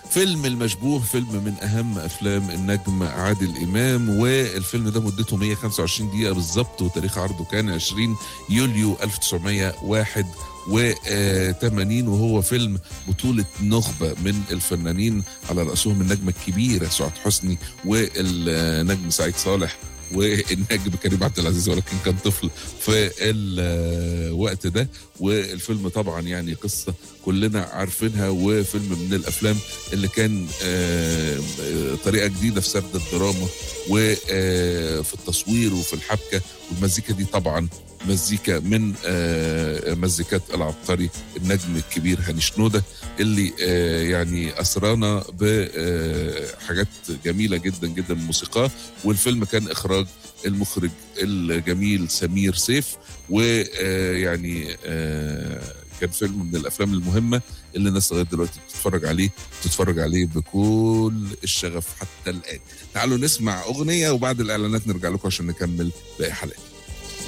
فيلم المشبوه فيلم من اهم افلام النجم عادل امام والفيلم ده مدته 125 دقيقه بالظبط وتاريخ عرضه كان 20 يوليو 1981 وهو فيلم بطوله نخبه من الفنانين على راسهم النجمه الكبيره سعاد حسني والنجم سعيد صالح والنجم كريم عبد العزيز ولكن كان طفل في الوقت ده والفيلم طبعا يعني قصه كلنا عارفينها وفيلم من الافلام اللي كان آه، آه، طريقه جديده في سرد الدراما وفي التصوير وفي الحبكه والمزيكا دي طبعا مزيكا من آه، مزيكات العبقري النجم الكبير هاني شنوده اللي آه، يعني اسرانا بحاجات جميله جدا جدا من موسيقاه والفيلم كان اخراج المخرج الجميل سمير سيف ويعني كان فيلم من الافلام المهمه اللي الناس لغايه دلوقتي بتتفرج عليه بتتفرج عليه بكل الشغف حتى الان تعالوا نسمع اغنيه وبعد الاعلانات نرجع لكم عشان نكمل باقي حلقات